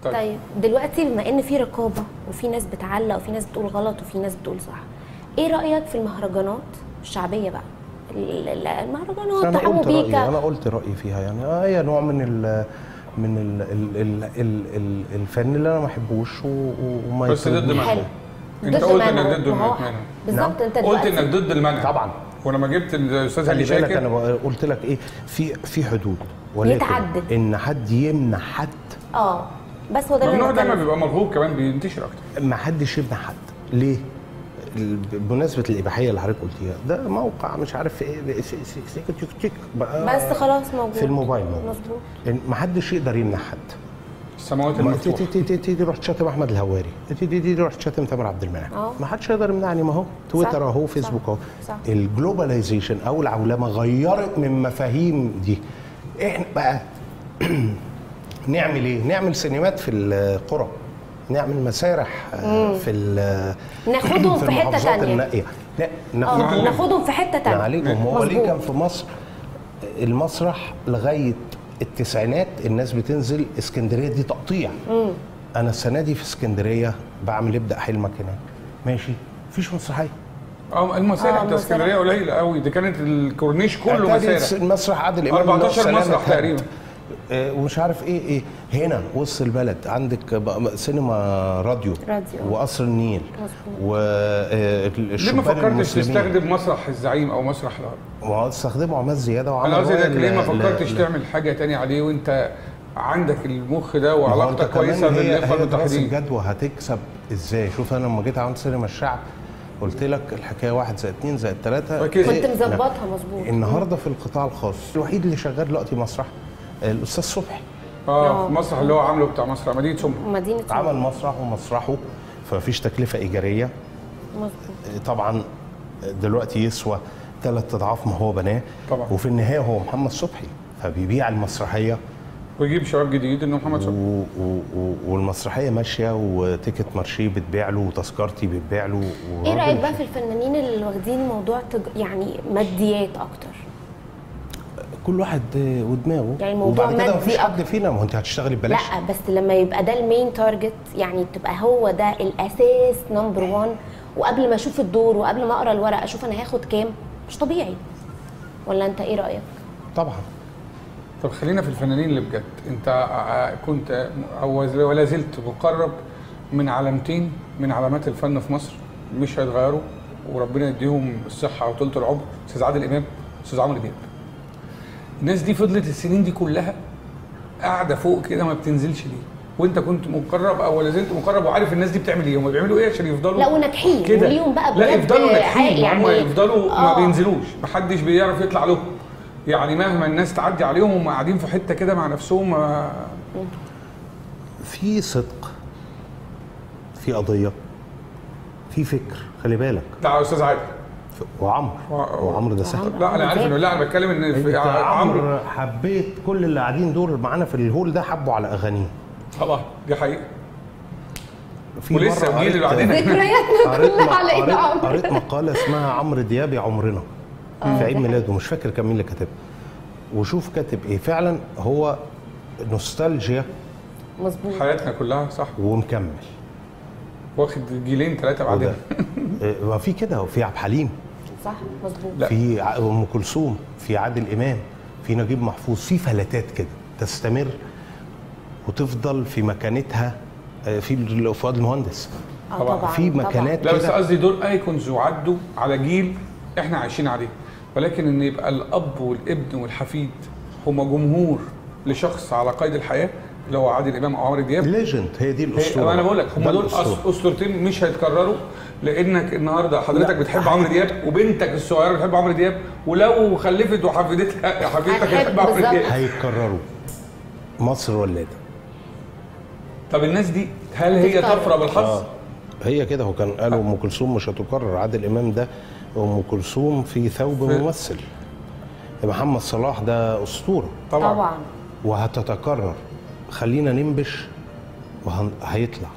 طيب. طيب دلوقتي بما ان في رقابه وفي ناس بتعلق وفي ناس بتقول غلط وفي ناس بتقول صح ايه رايك في المهرجانات الشعبيه بقى ال- ال- المهرجانات انا حمو قلت رايي بيكا انا قلت رايي فيها يعني آه هي نوع من ال من ال ال ال ال ال الفن اللي انا ما بحبوش و- و- وما بس ضد يطلبوش. منع حلو انت ضد قلت منع. انك ضد ما هو- المنع بالظبط انت قلت دلوقتي انك ضد المنع طبعا ولما جبت الاستاذ خلي هاني بالك شاكر انا بقى- قلت لك ايه في في حدود ولكن يتعدد. ان حد يمنع حد اه بس هو ده اللي الممنوع أنا دايما بتكلم بيبقى مرغوب كمان بينتشر اكتر ما حدش يمنع حد ليه؟ ال- بمناسبه الاباحيه اللي حضرتك قلتيها ده موقع مش عارف ايه س- س- س- تيك تيك بقى بس خلاص موجود في الموبايل موجود مظبوط إن ما حدش يقدر يمنع حد السماوات ما تي المفتوحه تي تي تي تي رحت شاتم احمد الهواري تي تي تي تي رحت شاتم تامر عبد المنعم اه. ما حدش يقدر يمنعني ما هو تويتر اهو فيسبوك اهو صح. الجلوباليزيشن او العولمه غيرت من مفاهيم دي احنا بقى نعمل ايه؟ نعمل سينمات في القرى نعمل مسارح آه، في ال- ناخدهم في حتة المحافظات تانية. النائيه لا اه ناخدهم ناخدهم في حته تانية عليكم هو ليه مظبوط. كان في مصر المسرح لغايه التسعينات الناس بتنزل اسكندريه دي تقطيع انا السنه دي في اسكندريه بعمل ابدا حلمك هناك ماشي مفيش مسرحيه اه المسارح اه، بتاع اسكندريه قليله قوي دي كانت الكورنيش كله أعتقد مسارح المسرح عادل امام 14 السلام مسرح اتهد. تقريبا. آه، ومش عارف ايه ايه هنا وسط البلد عندك بقى سينما راديو راديو. وقصر النيل مظبوط. ليه ما والشبان فكرتش المسلمين تستخدم مسرح الزعيم او مسرح الهرم؟ ما استخدموا عمال زياده انا وعملوا قصدي رواية لك ليه ما ل- فكرتش ل- تعمل حاجه تانية عليه وانت عندك المخ ده ما هو أنت وعلاقتك كمان كويسه هي بالاخوه هي دراسه المتحدين الجدوى هتكسب ازاي شوف انا لما جيت عملت سينما الشعب قلت لك الحكايه واحد زائد اتنين زائد تلاته ركزت. كنت مظبطها مظبوط النهارده في القطاع الخاص الوحيد اللي شغال دلوقتي مسرح الاستاذ صبحي اه اه. في مسرح اللي هو عامله بتاع مسرح مدينه سمح مدينه عمل مسرح ومسرحه فمفيش تكلفه ايجاريه مظبوط طبعا دلوقتي يسوى ثلاث اضعاف ما هو بناه طبعا. وفي النهايه هو محمد صبحي فبيبيع المسرحيه ويجيب شباب جديد انه محمد صبحي و... و... و... والمسرحيه ماشيه وتيكت مارشيه بتبيع له وتذكرتي بتبيع له ايه وراجل رايك بقى في الفنانين اللي واخدين الموضوع تج... يعني ماديات اكتر كل واحد ودماغه يعني الموضوع وبعد كده مادي مفيش حد أكتر. فينا ما هو انت هتشتغلي ببلاش لا بس لما يبقى ده المين تارجت يعني تبقى هو ده الاساس نمبر 1 وقبل ما اشوف الدور وقبل ما اقرا الورق اشوف انا هاخد كام مش طبيعي ولا انت ايه رايك طبعا طب خلينا في الفنانين اللي بجد انت ع- كنت او ولا زلت مقرب من علامتين من علامات الفن في مصر مش هيتغيروا وربنا يديهم الصحه وطولة العمر استاذ عادل امام استاذ عمرو دياب الناس دي فضلت السنين دي كلها قاعده فوق كده ما بتنزلش ليه وانت كنت مقرب او ولا زلت مقرب وعارف الناس دي بتعمل ايه هم بيعملوا ايه عشان يفضلوا لا وناجحين كده وليهم بقى لا بجد يفضلوا حاجة ناجحين يعني هم يعني- يفضلوا ما آه. بينزلوش محدش بيعرف يطلع لهم يعني مهما الناس تعدي عليهم هم قاعدين في حته كده مع نفسهم ما في صدق في قضيه في فكر خلي بالك بتاع استاذ عادل وعمرو و- وعمرو ده سهل لا انا عارف انه لا انا بتكلم ان انت في عمرو عمرو حبيت كل اللي قاعدين دول معانا في الهول ده حبوا على اغانيه طبعا دي حقيقه في ولسه مرة الجيل اللي قريت- بعدنا ذكرياتنا قريت كلها م- على ايد قريت- عمرو قريت مقاله اسمها عمرو دياب يا عمرنا في عيد ميلاده مش فاكر كان مين اللي كاتبها وشوف كاتب ايه فعلا هو نوستالجيا مظبوط حياتنا كلها صح ومكمل واخد جيلين ثلاثه وده بعدين إيه، ما في كده وفي عبد الحليم صح مظبوط لا. في ع- ام كلثوم في عادل امام في نجيب محفوظ في فلتات كده تستمر وتفضل في مكانتها آه، في فؤاد المهندس اه طبعاً. طبعا في طبعاً. مكانات لا بس كده قصدي دول ايكونز وعدوا على جيل احنا عايشين عليه ولكن ان يبقى الاب والابن والحفيد هما جمهور لشخص على قيد الحياه اللي هو عادل امام او عمرو دياب ليجند هي دي الاسطوره هي انا بقول لك هم ده دول الأسطورة. أس- اسطورتين مش هيتكرروا لانك النهارده حضرتك لا، بتحب حقيقي. عمرو دياب وبنتك الصغيره بتحب عمرو دياب ولو خلفت وحفيدتها حفيدتك هتحب هتحب عمرو بالظبط. دياب هيتكرروا مصر ولاده طب الناس دي هل هي تتكرر. طفره بالحظ؟ اه هي كده هو كان قالوا ام كلثوم مش هتكرر عادل امام ده ام كلثوم في ثوب في- ممثل محمد صلاح ده اسطوره طبعا, طبعا وهتتكرر خلينا ننبش وهيطلع